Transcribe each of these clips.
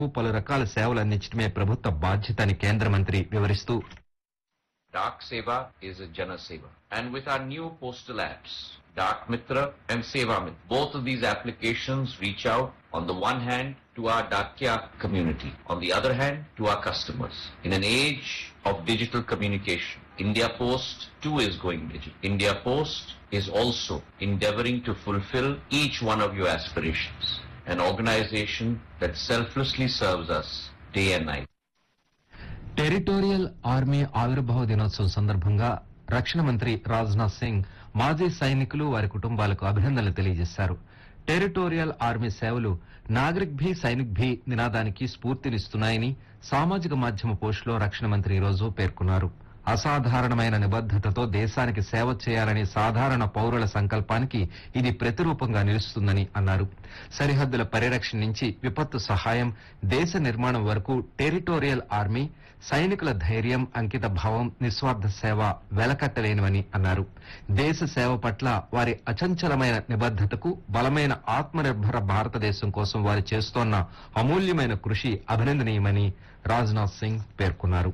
పలు రకాల సేవలు అందించడమే ప్రభుత్వ బాధ్యత అని కేంద్ర మంత్రి వివరిస్తూ Dak Seva is a Jana Seva. And with our new postal apps, Dak Mitra and Seva Mitra, both of these applications reach out on the one hand to our Dakya community, on the other hand to our customers. In an age of digital communication, India Post too is going digital. India Post is also endeavoring to fulfill each one of your aspirations. An organization that selflessly serves us day and night. Territorial army ఆవిర్భావ దినోత్సవం సందర్భంగా రక్షణ మంత్రి రాజ్నాథ్ సింగ్ మాజీ సైనికులు వారి కుటుంబాలకు అభినందనలు తెలియజేశారు టెరిటోరియల్ ఆర్మీ సేవలు నాగరిక్ భీ సైనిక్ భీ నినాదానికి స్ఫూర్తినిస్తున్నాయని సామాజిక మాధ్యమ పోస్టులో రక్షణ మంత్రి ఈ రోజు పేర్కొన్నారు అసాధారణమైన నిబద్దతతో దేశానికి సేవ చేయాలనే సాధారణ పౌరుల సంకల్పానికి ఇది ప్రతిరూపంగా నిలుస్తుందని అన్నారు సరిహద్దుల పరిరక్షణ నుంచి విపత్తు సహాయం దేశ నిర్మాణం వరకు టెరిటోరియల్ ఆర్మీ సైనికుల ధైర్యం అంకిత భావం నిస్వార్థ సేవ వెలకట్టలేనివని అన్నారు దేశ సేవ పట్ల వారి అచంచలమైన నిబద్దతకు బలమైన ఆత్మనిర్భర భారతదేశం కోసం వారు చేస్తోన్న అమూల్యమైన కృషి అభినందనీయమని రాజ్నాథ్ సింగ్ పేర్కొన్నారు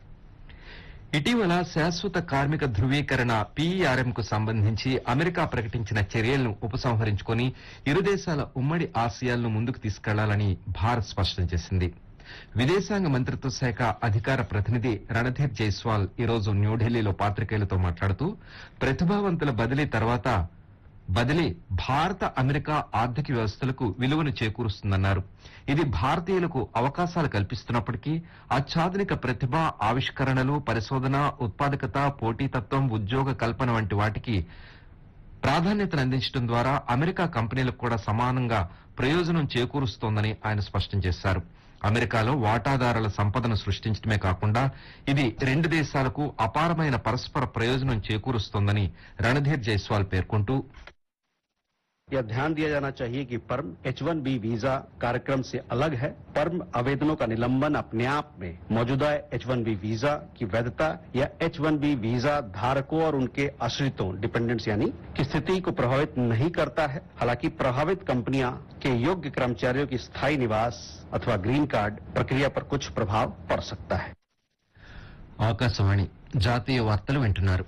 ఇటీవల శాశ్వత కార్మిక ధృవీకరణ పీఈఆర్ఎం కు సంబంధించి అమెరికా ప్రకటించిన చర్యలను ఉపసంహరించుకొని ఇరు దేశాల ఉమ్మడి ఆశయాలను ముందుకు తీసుకెళ్లాలని భారత్ స్పష్టం చేసింది విదేశాంగ మంత్రిత్వ శాఖ అధికార ప్రతినిధి రణధీర్ జైస్వాల్ ఈ రోజు న్యూఢిల్లీలో పాత్రికేయులతో మాట్లాడుతూ ప్రతిభావంతుల బదిలీ తర్వాత బదిలీ భారత అమెరికా ఆర్థిక వ్యవస్థలకు విలువను చేకూరుస్తుందన్నారు ఇది భారతీయులకు అవకాశాలు కల్పిస్తున్నప్పటికీ అత్యాధునిక ప్రతిభ ఆవిష్కరణలు పరిశోధన ఉత్పాదకత పోటీతత్వం ఉద్యోగ కల్పన వంటి వాటికి ప్రాధాన్యతను అందించడం ద్వారా అమెరికా కంపెనీలకు కూడా సమానంగా ప్రయోజనం చేకూరుస్తోందని ఆయన స్పష్టం చేశారు అమెరికాలో వాటాదారుల సంపదను సృష్టించడమే కాకుండా ఇది రెండు దేశాలకు అపారమైన పరస్పర ప్రయోజనం చేకూరుస్తోందని రణధీర్ జైస్వాల్ పేర్కొంటూ यह ध्यान दिया जाना चाहिए कि पर्म एच वन बी वीजा कार्यक्रम से अलग है पर्म आवेदनों का निलंबन अपने आप में मौजूदा एच वन बी वीजा की वैधता या एच वन बी वीजा धारकों और उनके आश्रितों डिपेंडेंट्स यानी की स्थिति को प्रभावित नहीं करता है हालांकि प्रभावित कंपनियां के योग्य कर्मचारियों की स्थायी निवास अथवा ग्रीन कार्ड प्रक्रिया पर कुछ प्रभाव पड़ सकता है ఆకాశవాణి జాతీయ వార్తలు వింటున్నారు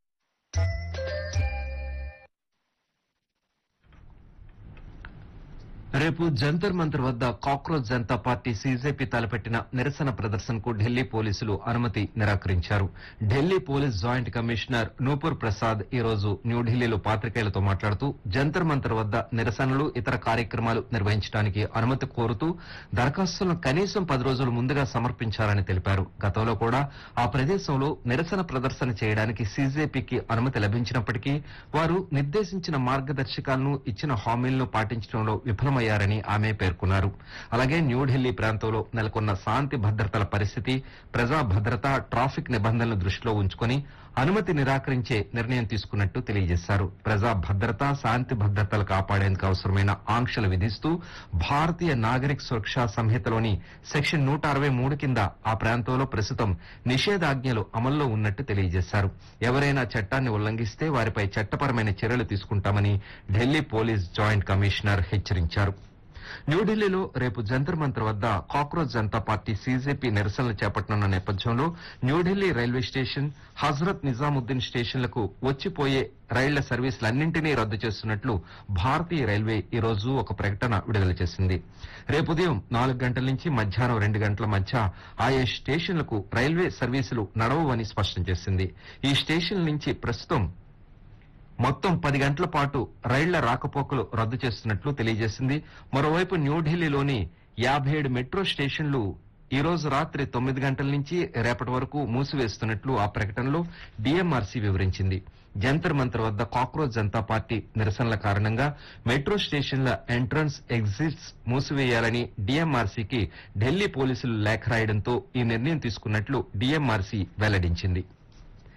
రేపు జంతర్ మంతర్ వద్ద కాక్రోచ్ జనతా పార్టీ సీజేపీ తలపెట్టిన నిరసన ప్రదర్శనకు ఢిల్లీ పోలీసులు అనుమతి నిరాకరించారు Delhi police joint commissioner Nupur Prasad ఈ రోజు న్యూఢిల్లీలో పాత్రికేయులతో మాట్లాడుతూ జంతర్ మంతర్ వద్ద నిరసనలు ఇతర కార్యక్రమాలు నిర్వహించడానికి అనుమతి కోరుతూ దరఖాస్తులను కనీసం పది రోజుల ముందుగా సమర్పించాలని తెలిపారు గతంలో కూడా ఆ ప్రదేశంలో నిరసన ప్రదర్శన చేయడానికి సీజేపీకి అనుమతి లభించినప్పటికీ వారు నిర్దేశించిన మార్గదర్శకాలను ఇచ్చిన హామీలను పాటించడంలో విఫలమయ్యారని ఆమె పేర్కొన్నారు అలాగే న్యూఢిల్లీ ప్రాంతంలో నెలకొన్న శాంతి భద్రతల పరిస్థితి ప్రజా భద్రత ట్రాఫిక్ నిబంధనలను దృష్టిలో ఉంచుకొని అనుమతి నిరాకరించే నిర్ణయం తీసుకున్నట్టు తెలియజేశారు ప్రజా భద్రత శాంతి భద్రతలు కాపాడేందుకు అవసరమైన ఆంక్షలు విధిస్తూ భారతీయ నాగరిక సురక్షా సంహితలోని సెక్షన్ నూట అరవై మూడు కింద ఆ ప్రాంతంలో ప్రస్తుతం నిషేధాజ్ఞలు అమల్లో ఉన్నట్టు తెలియజేశారు ఎవరైనా చట్టాన్ని ఉల్లంఘిస్తే వారిపై చట్టపరమైన చర్యలు తీసుకుంటామని ఢిల్లీ పోలీస్ జాయింట్ కమిషనర్ హెచ్చరించారు న్యూఢిల్లీలో రేపు జంతర్ మంతర్ వద్ద కాక్రోచ్ జనతా పార్టీ సీజేపీ నిరసనలు చేపట్టనున్న నేపథ్యంలో న్యూఢిల్లీ రైల్వే స్టేషన్ హజరత్ నిజాముద్దీన్ స్టేషన్లకు వచ్చిపోయే రైళ్ల సర్వీసులన్నింటినీ రద్దు చేస్తున్నట్లు భారతీయ రైల్వే ఈ రోజు ఒక ప్రకటన విడుదల చేసింది రేపు ఉదయం నాలుగు గంటల నుంచి మధ్యాహ్నం రెండు గంటల మధ్య ఆయా స్టేషన్లకు రైల్వే సర్వీసులు నడవవని స్పష్టం చేసింది ఈ స్టేషన్ల నుంచి ప్రస్తుతం మొత్తం పది గంటల పాటు రైళ్ల రాకపోకలు రద్దు చేస్తున్నట్లు తెలియజేసింది మరోవైపు న్యూఢిల్లీలోని యాభై ఏడు మెట్రో స్టేషన్లు ఈ రోజు రాత్రి తొమ్మిది గంటల నుంచి రేపటి వరకు మూసివేస్తున్నట్లు ఆ ప్రకటనలో డీఎంఆర్సీ వివరించింది జంతర్ మంతర్ వద్ద కాక్రోచ్ జనతా పార్టీ నిరసనల కారణంగా మెట్రో స్టేషన్ల ఎంట్రన్స్ ఎగ్జిట్స్ మూసివేయాలని డీఎంఆర్సీకి ఢిల్లీ పోలీసులు లేఖ రాయడంతో ఈ నిర్ణయం తీసుకున్నట్లు డీఎంఆర్సీ వెల్లడించింది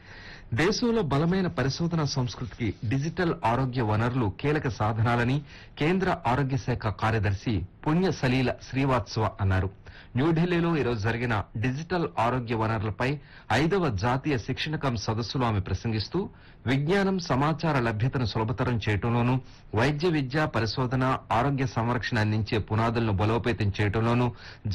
దేశంలో బలమైన పరిశోధన సంస్కృతికి డిజిటల్ ఆరోగ్య వనరులు కీలక సాధనాలని కేంద్ర ఆరోగ్య శాఖ కార్యదర్శి పుణ్య సలీల శ్రీవాత్సవ అన్నారు న్యూఢిల్లీలో ఈరోజు జరిగిన డిజిటల్ ఆరోగ్య వనరులపై ఐదవ జాతీయ శిక్షణ కం సదస్సులో ఆమె ప్రసంగిస్తూ విజ్ఞానం సమాచార లభ్యతను సులభతరం చేయడంలోనూ వైద్య విద్య పరిశోధన ఆరోగ్య సంరక్షణ అందించే పునాదులను బలోపేతం చేయడంలోనూ